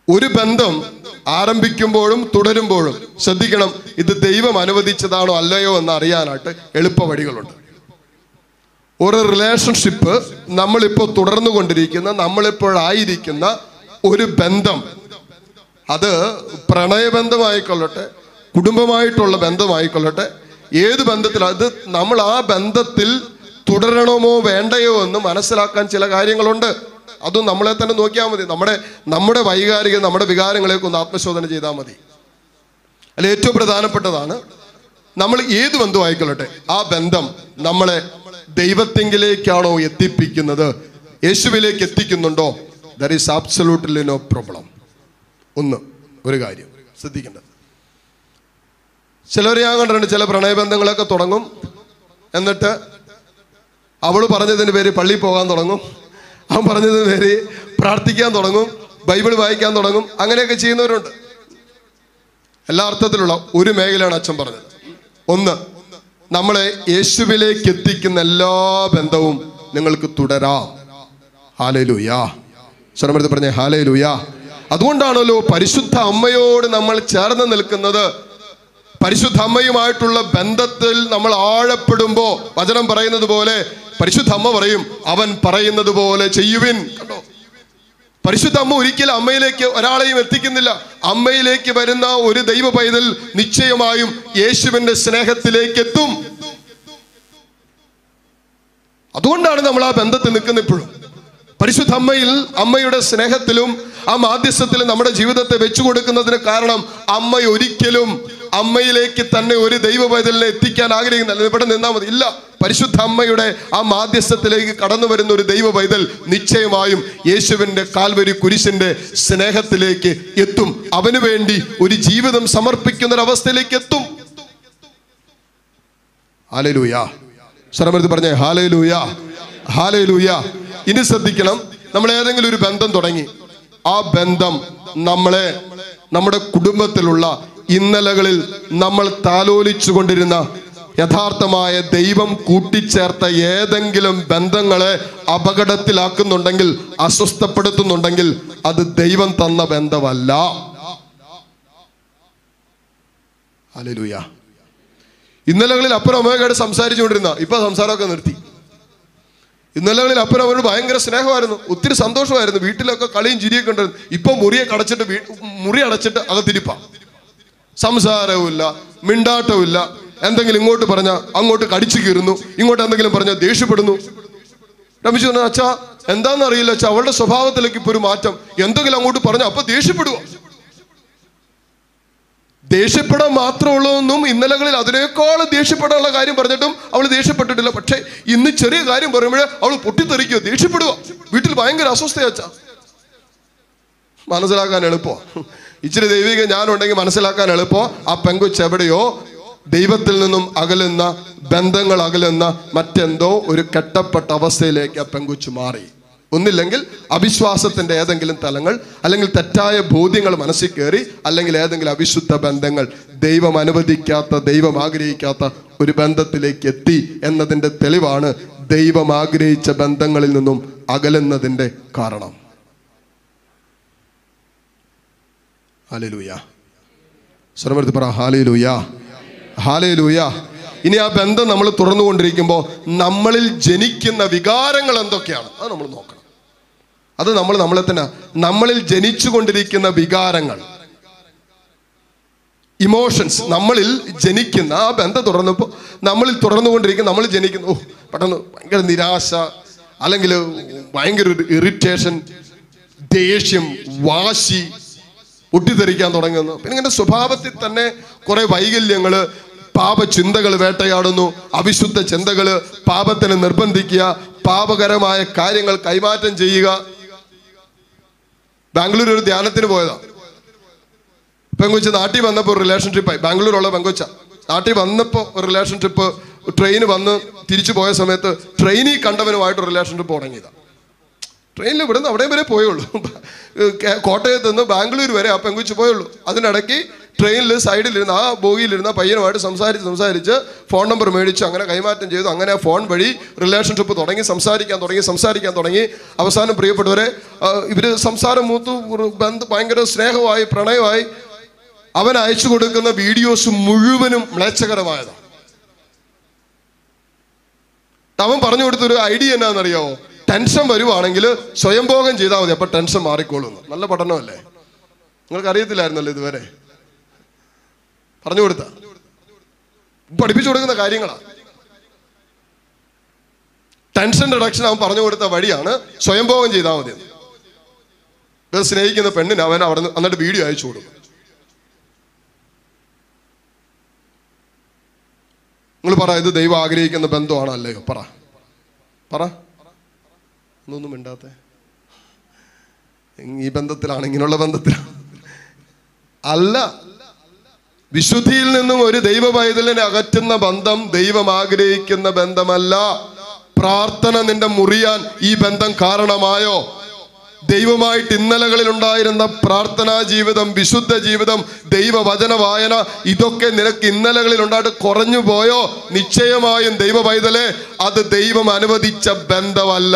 ഒരു ബന്ധം ആരംഭിക്കുമ്പോഴും തുടരുമ്പോഴും ശ്രദ്ധിക്കണം ഇത് ദൈവം അനുവദിച്ചതാണോ അല്ലയോ എന്ന് അറിയാനായിട്ട് എളുപ്പ വഴികളുണ്ട് ഒരു റിലേഷൻഷിപ്പ് നമ്മളിപ്പോൾ തുടർന്നു കൊണ്ടിരിക്കുന്ന നമ്മളിപ്പോഴായിരിക്കുന്ന ഒരു ബന്ധം അത് പ്രണയബന്ധമായിക്കൊള്ളട്ടെ കുടുംബമായിട്ടുള്ള ബന്ധമായിക്കൊള്ളട്ടെ ഏത് ബന്ധത്തിൽ അത് നമ്മൾ ആ ബന്ധത്തിൽ തുടരണമോ വേണ്ടയോ എന്ന് മനസ്സിലാക്കാൻ ചില കാര്യങ്ങളുണ്ട് അതും നമ്മളെ തന്നെ നോക്കിയാൽ മതി നമ്മുടെ നമ്മുടെ വൈകാരിക നമ്മുടെ വികാരങ്ങളെയൊക്കെ ഒന്ന് ആത്മശോധന ചെയ്താൽ മതി അതിൽ ഏറ്റവും പ്രധാനപ്പെട്ടതാണ് നമ്മൾ ഏത് ബന്ധമായിക്കൊള്ളട്ടെ ആ ബന്ധം നമ്മളെ ദൈവത്തെങ്കിലേക്കാണോ എത്തിപ്പിക്കുന്നത് യേശുവിലേക്ക് എത്തിക്കുന്നുണ്ടോ there is absolutely no problem ഒന്ന് ഒരു കാര്യം ശ്രദ്ധിക്കേണ്ടത് ചിലർ ഞാൻ കണ്ടിട്ടുണ്ട് ചില പ്രണയബന്ധങ്ങളൊക്കെ തുടങ്ങും എന്നിട്ട് അവൾ പറഞ്ഞതിന് പേര് പള്ളിയിൽ പോകാൻ തുടങ്ങും അവൻ പറഞ്ഞതിന് പേര് പ്രാർത്ഥിക്കാൻ തുടങ്ങും ബൈബിൾ വായിക്കാൻ തുടങ്ങും അങ്ങനെയൊക്കെ ചെയ്യുന്നവരുണ്ട് എല്ലാ അർത്ഥത്തിലുള്ള ഒരു മേഖലയാണ് അച്ഛൻ പറഞ്ഞത് ഒന്ന് നമ്മളെ യേശുവിലേക്ക് എത്തിക്കുന്ന എല്ലാ ബന്ധവും നിങ്ങൾക്ക് തുടരാം ഹാലേ ലൂയാ സ്വരമെടുത്ത് പറഞ്ഞേ ഹാലേ ലൂയാ അതുകൊണ്ടാണല്ലോ പരിശുദ്ധ അമ്മയോട് നമ്മൾ ചേർന്ന് നിൽക്കുന്നത് പരിശുദ്ധ അമ്മയുമായിട്ടുള്ള ബന്ധത്തിൽ നമ്മൾ ആഴപ്പെടുമ്പോ വചനം പറയുന്നത് പോലെ പരിശുദ്ധ അമ്മ പറയും അവൻ പറയുന്നത് പോലെ ചെയ്യുവിൻ കണ്ടോ പരിശുദ്ധ അമ്മ ഒരിക്കലും അമ്മയിലേക്ക് ഒരാളെയും എത്തിക്കുന്നില്ല അമ്മയിലേക്ക് വരുന്ന ഒരു ദൈവ പൈതൽ നിശ്ചയമായും യേശുവിന്റെ സ്നേഹത്തിലേക്ക് എത്തും അതുകൊണ്ടാണ് നമ്മൾ ആ ബന്ധത്തിൽ നിൽക്കുന്ന ഇപ്പോഴും പരിശുദ്ധ അമ്മയിൽ അമ്മയുടെ സ്നേഹത്തിലും ആ മാധ്യസ്ഥത്തിലും നമ്മുടെ ജീവിതത്തെ വെച്ചു കൊടുക്കുന്നതിന് കാരണം അമ്മ ഒരിക്കലും അമ്മയിലേക്ക് തന്നെ ഒരു ദൈവ പൈതലിനെ എത്തിക്കാൻ ആഗ്രഹിക്കുന്നില്ല ഇവിടെ നിന്നാൽ മതി ഇല്ല പരിശുദ്ധ അമ്മയുടെ ആ മാധ്യസ്ഥത്തിലേക്ക് കടന്നു വരുന്ന ഒരു ദൈവ പൈതൽ നിശ്ചയമായും യേശുവിന്റെ കാൽവരി കുരിശിന്റെ സ്നേഹത്തിലേക്ക് എത്തും അവന് വേണ്ടി ഒരു ജീവിതം സമർപ്പിക്കുന്ന ഒരു അവസ്ഥയിലേക്ക് എത്തും ഹാലലൂയാ സ്വരമെടുത്ത് പറഞ്ഞേ ഹാലലൂയാ ഹാലലൂയാ ഇനി ശ്രദ്ധിക്കണം നമ്മൾ ഏതെങ്കിലും ഒരു ബന്ധം തുടങ്ങി ആ ബന്ധം നമ്മളെ നമ്മുടെ കുടുംബത്തിലുള്ള ഇന്നലകളിൽ നമ്മൾ താലോലിച്ചു കൊണ്ടിരുന്ന യഥാർത്ഥമായ ദൈവം കൂട്ടിച്ചേർത്ത ഏതെങ്കിലും ബന്ധങ്ങളെ അപകടത്തിലാക്കുന്നുണ്ടെങ്കിൽ അസ്വസ്ഥപ്പെടുത്തുന്നുണ്ടെങ്കിൽ അത് ദൈവം തന്ന ബന്ധമല്ല ഹാലലൂയാ ഇന്നലകളിൽ അപ്പുറം അമ്മയോട് സംസാരിച്ചുകൊണ്ടിരുന്ന ഇപ്പൊ സംസാരമൊക്കെ നിർത്തി ഇന്നലകളിൽ അപ്പുറം അവരോട് ഭയങ്കര സ്നേഹമായിരുന്നു ഒത്തിരി സന്തോഷമായിരുന്നു വീട്ടിലൊക്കെ കളിയും ചിരിയൊക്കെ ഉണ്ടായിരുന്നു ഇപ്പൊ മുറിയെ കടച്ചിട്ട് വീ- മുറി അടച്ചിട്ട് അകത്തിരിപ്പ സംസാരവുമില്ല മിണ്ടാട്ടവുമില്ല എന്തെങ്കിലും ഇങ്ങോട്ട് പറഞ്ഞ അങ്ങോട്ട് കടിച്ചു കീറുന്നു ഇങ്ങോട്ട് എന്തെങ്കിലും പറഞ്ഞാൽ ദേഷ്യപ്പെടുന്നു രമിച്ചു പറഞ്ഞു അച്ഛാ എന്താണെന്ന് അറിയില്ല അച്ഛാ അവളുടെ സ്വഭാവത്തിലേക്ക് ഇപ്പൊ ഒരു മാറ്റം എന്തെങ്കിലും അങ്ങോട്ട് പറഞ്ഞ അപ്പൊ ദേഷ്യപ്പെടുക ദേഷ്യപ്പെടാൻ മാത്രമുള്ളതൊന്നും ഇന്നലകളിൽ അതിനേക്കാൾ ദേഷ്യപ്പെടാനുള്ള കാര്യം പറഞ്ഞിട്ടും അവൾ ദേഷ്യപ്പെട്ടിട്ടില്ല പക്ഷേ ഇന്ന് ചെറിയ കാര്യം പറയുമ്പോഴേ അവൾ പൊട്ടിത്തെറിക്കുക ദേഷ്യപ്പെടുക വീട്ടിൽ ഭയങ്കര അസ്വസ്ഥയാച്ച മനസ്സിലാക്കാൻ എളുപ്പോ ഇച്ചിരി ദൈവിക ഞാനുണ്ടെങ്കിൽ മനസ്സിലാക്കാൻ എളുപ്പോ ആ പെങ്കൊച്ച് എവിടെയോ ദൈവത്തിൽ നിന്നും അകലുന്ന ബന്ധങ്ങൾ അകലുന്ന മറ്റെന്തോ ഒരു കെട്ടപ്പെട്ട അവസ്ഥയിലേക്ക് ആ പെങ്കൊച്ച് മാറി ഒന്നില്ലെങ്കിൽ അവിശ്വാസത്തിന്റെ ഏതെങ്കിലും തലങ്ങൾ അല്ലെങ്കിൽ തെറ്റായ ബോധ്യങ്ങൾ മനസ്സിൽ കയറി അല്ലെങ്കിൽ ഏതെങ്കിലും അവിശുദ്ധ ബന്ധങ്ങൾ ദൈവം അനുവദിക്കാത്ത ദൈവം ആഗ്രഹിക്കാത്ത ഒരു ബന്ധത്തിലേക്ക് എത്തി എന്നതിന്റെ തെളിവാണ് ദൈവം ആഗ്രഹിച്ച ബന്ധങ്ങളിൽ നിന്നും അകലുന്നതിന്റെ കാരണം ഹാലലൂയ സ്വരമെടുത്ത് പറ ഹാലയിലൂയ ഹാലയിലൂയ ഇനി ആ ബന്ധം നമ്മൾ തുറന്നുകൊണ്ടിരിക്കുമ്പോൾ നമ്മളിൽ ജനിക്കുന്ന വികാരങ്ങൾ എന്തൊക്കെയാണ് അത് നമ്മൾ നോക്കണം അത് നമ്മൾ നമ്മളെ തന്നെ നമ്മളിൽ ജനിച്ചുകൊണ്ടിരിക്കുന്ന വികാരങ്ങൾ ഇമോഷൻസ് നമ്മളിൽ ജനിക്കുന്ന ആ ബന്ധം തുറന്നപ്പോൾ നമ്മളിൽ തുറന്നുകൊണ്ടിരിക്കുന്ന നമ്മൾ ജനിക്കുന്ന ഓ പെട്ടെന്ന് ഭയങ്കര നിരാശ അല്ലെങ്കിൽ ഭയങ്കര ഒരു ഇറിറ്റേഷൻ ദേഷ്യം വാശി പൊട്ടിത്തെറിക്കാൻ തുടങ്ങുന്നു പിന്നെ ഇങ്ങനെ സ്വഭാവത്തിൽ തന്നെ കുറെ വൈകല്യങ്ങൾ പാപചിന്തകൾ വേട്ടയാടുന്നു അവിശുദ്ധ ചിന്തകള് പാപത്തിന് നിർബന്ധിക്കുക പാപകരമായ കാര്യങ്ങൾ കൈമാറ്റം ചെയ്യുക ബാംഗ്ലൂർ ഒരു ധ്യാനത്തിന് പോയതാ പെങ്കൊച്ച് നാട്ടിൽ വന്നപ്പോൾ ഒരു റിലേഷൻഷിപ്പായി ബാംഗ്ലൂരുള്ള പെങ്കൊച്ച നാട്ടിൽ വന്നപ്പോൾ ഒരു റിലേഷൻഷിപ്പ് ട്രെയിൻ വന്ന് തിരിച്ചു പോയ സമയത്ത് ട്രെയിനിൽ കണ്ടവനുമായിട്ട് റിലേഷൻഷിപ്പ് തുടങ്ങിയതാണ് ട്രെയിനിൽ ഇവിടുന്ന് അവിടെ വരെ പോയുള്ളൂ കേ- കോട്ടയത്ത് നിന്ന് ബാംഗ്ലൂർ വരെ ആ പെങ്കുച്ച് പോയുള്ളൂ അതിനിടയ്ക്ക് ട്രെയിനിൽ സൈഡിലിരുന്ന് ആ ബോഗിയിലിരുന്ന പയ്യനുമായിട്ട് സംസാരിച്ച് സംസാരിച്ച് ഫോൺ നമ്പർ മേടിച്ചു അങ്ങനെ കൈമാറ്റം ചെയ്തു അങ്ങനെ ആ ഫോൺ വഴി റിലേഷൻഷിപ്പ് തുടങ്ങി സംസാരിക്കാൻ തുടങ്ങി സംസാരിക്കാൻ തുടങ്ങി അവസാനം പ്രിയപ്പെട്ടവരെ ഇവർ സംസാരം മൂത്തു ഒരു ബന്ധ ഭയങ്കര സ്നേഹമായി പ്രണയമായി അവൻ അയച്ചു കൊടുക്കുന്ന വീഡിയോസ് മുഴുവനും മ്ലേച്ഛകരമായതാണ് അവൻ പറഞ്ഞു കൊടുത്തൊരു ഐഡിയ എന്നാണെന്നറിയാമോ ടെൻഷൻ വരുവാണെങ്കിൽ സ്വയംഭോഗം ചെയ്താൽ മതി അപ്പൊ ടെൻഷൻ മാറിക്കോളുന്നു നല്ല പഠനമല്ലേ നിങ്ങൾക്ക് അറിയത്തില്ലായിരുന്നല്ലോ ഇതുവരെ പറഞ്ഞു കൊടുത്ത പഠിപ്പിച്ചു കൊടുക്കുന്ന കാര്യങ്ങളാണ് ടെൻഷൻ റിഡക്ഷൻ അവൻ പറഞ്ഞു കൊടുത്ത വഴിയാണ് സ്വയംഭോഗം ചെയ്താൽ മതി ഇത് സ്നേഹിക്കുന്ന പെണ്ണിന് അവൻ അവിടെ എന്നിട്ട് വീഡിയോ അയച്ചു കൊടുക്കും നിങ്ങൾ പറ ഇത് ദൈവം ആഗ്രഹിക്കുന്ന ബന്ധമാണോ അല്ലയോ പറ പറ ഒന്നൊന്നും മിണ്ടാത്ത ഈ ബന്ധത്തിലാണ് ഇങ്ങനെയുള്ള ബന്ധത്തിലാണ് അല്ല വിശുദ്ധിയിൽ നിന്നും ഒരു ദൈവ പൈതലിനെ അകറ്റുന്ന ബന്ധം ദൈവം ആഗ്രഹിക്കുന്ന ബന്ധമല്ല പ്രാർത്ഥന നിന്റെ മുറിയാൻ ഈ ബന്ധം കാരണമായോ ദൈവമായിട്ട് ഇന്നലകളിൽ ഉണ്ടായിരുന്ന പ്രാർത്ഥനാ ജീവിതം വിശുദ്ധ ജീവിതം ദൈവവചന വായന ഇതൊക്കെ നിനക്ക് ഇന്നലകളിൽ ഉണ്ടായിട്ട് കുറഞ്ഞു പോയോ നിശ്ചയമായും ദൈവ പൈതലെ അത് ദൈവം അനുവദിച്ച ബന്ധമല്ല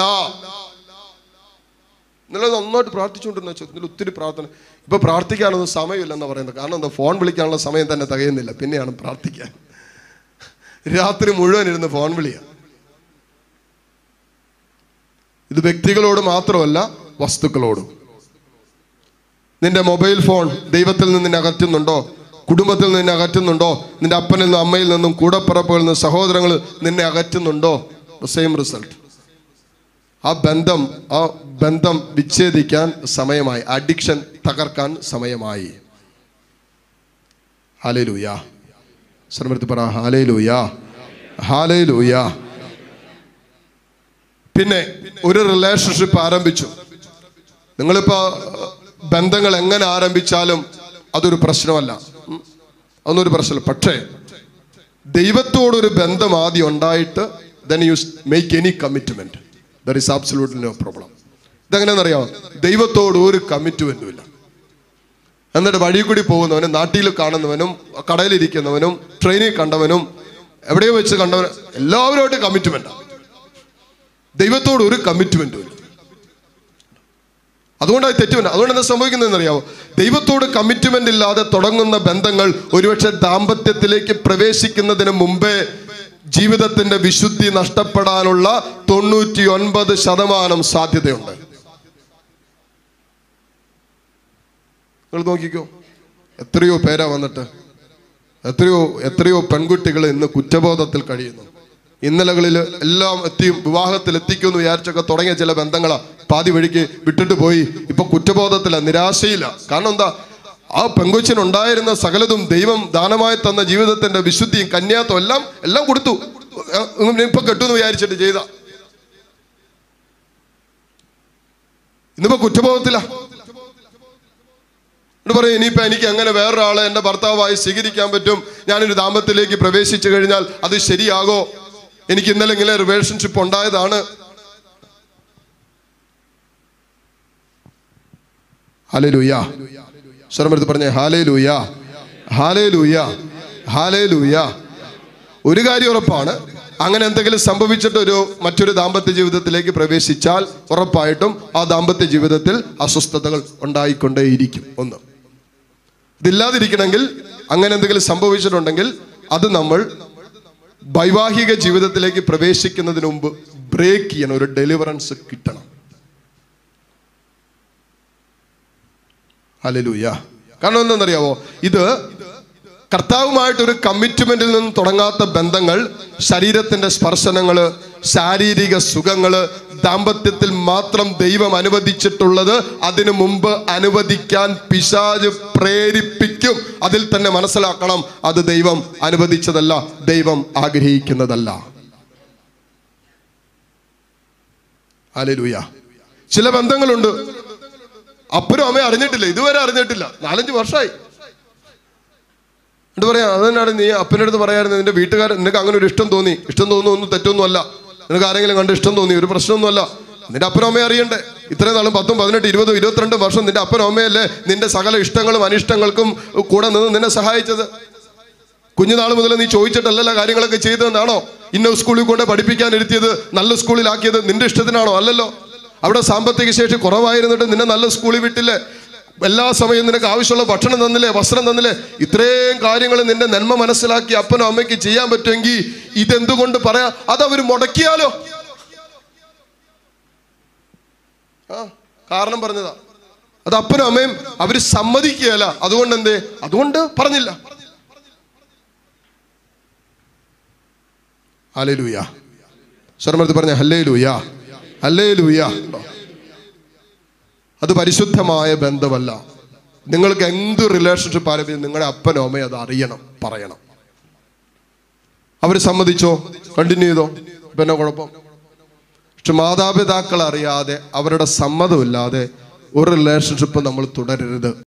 ഇന്നലെ നന്നായിട്ട് പ്രാർത്ഥിച്ചുകൊണ്ടിരുന്ന ചോദ്യത്തിൽ ഒത്തിരി പ്രാർത്ഥന ഇപ്പൊ പ്രാർത്ഥിക്കാനൊന്നും സമയമില്ലെന്ന് പറയുന്നത് കാരണം എന്താ ഫോൺ വിളിക്കാനുള്ള സമയം തന്നെ തികയുന്നില്ല പിന്നെയാണ് പ്രാർത്ഥിക്കാൻ രാത്രി മുഴുവൻ ഇരുന്ന് ഫോൺ വിളിയാ ഇത് വ്യക്തികളോട് മാത്രമല്ല വസ്തുക്കളോടും നിന്റെ മൊബൈൽ ഫോൺ ദൈവത്തിൽ നിന്ന് നിന്നെ അകറ്റുന്നുണ്ടോ കുടുംബത്തിൽ നിന്ന് നിന്നെ അകറ്റുന്നുണ്ടോ നിന്റെ അപ്പനിൽ നിന്നും അമ്മയിൽ നിന്നും കൂടപ്പിറപ്പുകളിൽ നിന്നും സഹോദരങ്ങൾ നിന്നെ അകറ്റുന്നുണ്ടോ സെയിം റിസൾട്ട് ആ ബന്ധം ആ ബന്ധം വിച്ഛേദിക്കാൻ സമയമായി അഡിക്ഷൻ തകർക്കാൻ സമയമായി ഹാലേലൂയ ശ്രമത്തിൽ പറ ഹാലേലൂയ ഹാലേലൂയ പിന്നെ ഒരു റിലേഷൻഷിപ്പ് ആരംഭിച്ചു നിങ്ങളിപ്പോ ബന്ധങ്ങൾ എങ്ങനെ ആരംഭിച്ചാലും അതൊരു പ്രശ്നമല്ല ഉം. അതൊന്നും ഒരു പ്രശ്നമല്ല പക്ഷേ ദൈവത്തോടൊരു ബന്ധം ആദ്യം ഉണ്ടായിട്ട് then you make any commitment there is absolutely no problem ഇതെങ്ങനെയാണെന്നറിയാമോ ദൈവത്തോട് ഒരു കമ്മിറ്റ്മെന്റും ഇല്ല എന്നിട്ട് വഴി കൂടി പോകുന്നവനും നാട്ടിൽ കാണുന്നവനും കടയിലിരിക്കുന്നവനും ട്രെയിനിൽ കണ്ടവനും എവിടെയോ വെച്ച് കണ്ടവനും എല്ലാവരുമായിട്ട് കമ്മിറ്റ്മെന്റാണ് ദൈവത്തോട് ഒരു കമ്മിറ്റ്മെന്റും ഇല്ല അതുകൊണ്ടാണ് തെറ്റുമില്ല അതുകൊണ്ട് എന്താ സംഭവിക്കുന്നതെന്ന് അറിയാമോ ദൈവത്തോട് കമ്മിറ്റ്മെന്റ് ഇല്ലാതെ തുടങ്ങുന്ന ബന്ധങ്ങൾ ഒരുപക്ഷെ ദാമ്പത്യത്തിലേക്ക് പ്രവേശിക്കുന്നതിന് മുമ്പേ ജീവിതത്തിന്റെ വിശുദ്ധി നഷ്ടപ്പെടാനുള്ള തൊണ്ണൂറ്റി ഒൻപത് ശതമാനം സാധ്യതയുണ്ട് നിങ്ങൾ നോക്കിക്കോ എത്രയോ പേരാ വന്നിട്ട് എത്രയോ എത്രയോ പെൺകുട്ടികൾ ഇന്ന് കുറ്റബോധത്തിൽ കഴിയുന്നു ഇന്നലകളിൽ എല്ലാം എത്തിയും വിവാഹത്തിൽ എത്തിക്കുമെന്ന് വിചാരിച്ചൊക്കെ തുടങ്ങിയ ചില ബന്ധങ്ങളാ പാതി വഴിക്ക് വിട്ടിട്ട് പോയി ഇപ്പൊ കുറ്റബോധത്തില നിരാശയില്ല കാരണം എന്താ ആ പെങ്കൊച്ചിനുണ്ടായിരുന്ന സകലതും ദൈവം ദാനമായി തന്ന ജീവിതത്തിന്റെ വിശുദ്ധിയും കന്യാത്വം എല്ലാം എല്ലാം കൊടുത്തു ഏഹ് ഇപ്പൊ കെട്ടുമെന്ന് വിചാരിച്ചിട്ട് ചെയ്ത ഇന്നിപ്പോ കുറ്റബോധത്തിലാ എന്നിട്ട് പറയും ഇനിയിപ്പോ എനിക്ക് എങ്ങനെ വേറൊരാളെ എൻ്റെ ഭർത്താവായി സ്വീകരിക്കാൻ പറ്റും ഞാനൊരു ദാമ്പത്യത്തിലേക്ക് പ്രവേശിച്ചു കഴിഞ്ഞാൽ അത് ശരിയാകോ എനിക്ക് ഇന്നലെ ഇങ്ങനെ റിലേഷൻഷിപ്പ് ഉണ്ടായതാണ് ഹാലേ ലൂയ സ്വരമെടുത്ത് പറഞ്ഞേ ഹാലേ ലൂയ ഹാലേ ലൂയ ഹാലേ ലൂയ ഒരു കാര്യം ഉറപ്പാണ് അങ്ങനെ എന്തെങ്കിലും സംഭവിച്ചിട്ട് ഒരു മറ്റൊരു ദാമ്പത്യ ജീവിതത്തിലേക്ക് പ്രവേശിച്ചാൽ ഉറപ്പായിട്ടും ആ ദാമ്പത്യ ജീവിതത്തിൽ അസ്വസ്ഥതകൾ ഉണ്ടായിക്കൊണ്ടേയിരിക്കും ഒന്ന് ഇതില്ലാതിരിക്കണമെങ്കിൽ അങ്ങനെ എന്തെങ്കിലും സംഭവിച്ചിട്ടുണ്ടെങ്കിൽ അത് നമ്മൾ വൈവാഹിക ജീവിതത്തിലേക്ക് പ്രവേശിക്കുന്നതിന് മുമ്പ് ബ്രേക്ക് ചെയ്യണം ഒരു ഡെലിവറൻസ് കിട്ടണം ഹലലൂയ കാരണം എന്താണെന്നറിയാവോ ഇത് കർത്താവുമായിട്ട് ഒരു കമ്മിറ്റ്മെന്റിൽ നിന്ന് തുടങ്ങാത്ത ബന്ധങ്ങൾ ശരീരത്തിന്റെ സ്പർശനങ്ങള് ശാരീരിക സുഖങ്ങള് ദാമ്പത്യത്തിൽ മാത്രം ദൈവം അനുവദിച്ചിട്ടുള്ളത് അതിനു മുമ്പ് അനുവദിക്കാൻ പിശാജ് പ്രേരിപ്പിക്കും അതിൽ തന്നെ മനസ്സിലാക്കണം അത് ദൈവം അനുവദിച്ചതല്ല ദൈവം ആഗ്രഹിക്കുന്നതല്ല ഹല്ലേലൂയ ചില ബന്ധങ്ങളുണ്ട് അപ്പനും അമ്മയും അറിഞ്ഞിട്ടില്ല ഇതുവരെ അറിഞ്ഞിട്ടില്ല നാലഞ്ച് വർഷമായി എന്നിട്ട് പറയാം അതന്നാണ് നീ അപ്പൻ്റെ അടുത്ത് പറയായിരുന്നു നിന്റെ വീട്ടുകാർ നിനക്ക് അങ്ങനെ ഒരു ഇഷ്ടം തോന്നി ഇഷ്ടം തോന്നുന്നു ഒന്നും തെറ്റൊന്നും അല്ല നിനക്ക് ആരെങ്കിലും കണ്ട് ഇഷ്ടം തോന്നി ഒരു പ്രശ്നമൊന്നുമല്ല നിന്റെ അപ്പനും അമ്മയെ അറിയണ്ടേ ഇത്രയും നാളും പത്തും പതിനെട്ട് ഇരുപതും ഇരുപത്തിരണ്ടും വർഷം നിന്റെ അപ്പനും അമ്മയല്ലേ നിന്റെ സകല ഇഷ്ടങ്ങളും അനിഷ്ടങ്ങൾക്കും കൂടെ നിന്ന് നിന്നെ സഹായിച്ചത് കുഞ്ഞുനാൾ മുതൽ നീ ചോദിച്ചിട്ടല്ലല്ലോ കാര്യങ്ങളൊക്കെ ചെയ്തതെന്നാണോ ഇന്ന സ്കൂളിൽ കൊണ്ട് പഠിപ്പിക്കാൻ ഇരുത്തിയത് നല്ല സ്കൂളിലാക്കിയത് നിന്റെ ഇഷ്ടത്തിനാണോ അല്ലല്ലോ അവിടെ സാമ്പത്തിക ശേഷി കുറവായിരുന്നിട്ട് നിന്നെ നല്ല സ്കൂളിൽ വിട്ടില്ലേ എല്ലാ സമയവും നിനക്ക് ആവശ്യമുള്ള ഭക്ഷണം തന്നില്ലേ വസ്ത്രം തന്നില്ലേ ഇത്രയും കാര്യങ്ങൾ നിന്റെ നന്മ മനസ്സിലാക്കി അപ്പനും അമ്മയ്ക്ക് ചെയ്യാൻ പറ്റുമെങ്കിൽ ഇതെന്തുകൊണ്ട് പറയാ അതവർ മുടക്കിയാലോ ആ കാരണം പറഞ്ഞതാ അത് അപ്പനും അമ്മയും അവര് സമ്മതിക്കുകയല്ല അതുകൊണ്ട് എന്തേ അതുകൊണ്ട് പറഞ്ഞില്ല ഹലേ ലൂയ സ്വരമടുത്ത് പറഞ്ഞ ഹല്ലേ ലൂയ ഹല്ലേ ലൂയ അത് പരിശുദ്ധമായ ബന്ധമല്ല നിങ്ങൾക്ക് എന്ത് റിലേഷൻഷിപ്പ് ആരംഭിച്ചു നിങ്ങളുടെ അപ്പനോ അമ്മയോ അത് അറിയണം പറയണം അവർ സമ്മതിച്ചോ കണ്ടിന്യൂ ചെയ്തോ ഇപ്പൊ എന്നാ കുഴപ്പം പക്ഷെ മാതാപിതാക്കൾ അറിയാതെ അവരുടെ സമ്മതമില്ലാതെ ഒരു റിലേഷൻഷിപ്പ് നമ്മൾ തുടരരുത്